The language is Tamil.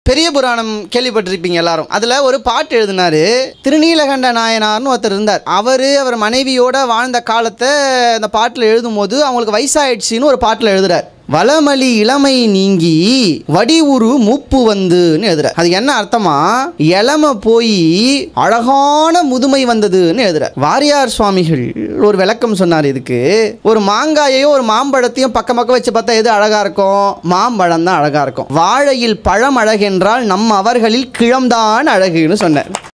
பெரிய புராணம் கேள்விப்பட்டிருப்பீங்க எல்லாரும் அதில் ஒரு பாட்டு எழுதினாரு திருநீலகண்ட நாயனார்னு ஒருத்தர் இருந்தார் அவர் அவர் மனைவியோட வாழ்ந்த காலத்தை அந்த பாட்டில் எழுதும்போது அவங்களுக்கு வயசாயிடுச்சுன்னு ஒரு பாட்டில் எழுதுறார் வளமலி இளமை நீங்கி வடிவுரு மூப்பு வந்துன்னு எழுதுற அது என்ன அர்த்தமா இளமை போய் அழகான முதுமை வந்ததுன்னு எழுதுற வாரியார் சுவாமிகள் ஒரு விளக்கம் சொன்னார் இதுக்கு ஒரு மாங்காயையும் ஒரு மாம்பழத்தையும் பக்கம் பக்கம் வச்சு பார்த்தா எது அழகா இருக்கும் மாம்பழம் தான் அழகா இருக்கும் வாழையில் பழம் அழகென்றால் நம் அவர்களில் கிழம்தான் அழகுன்னு சொன்னார்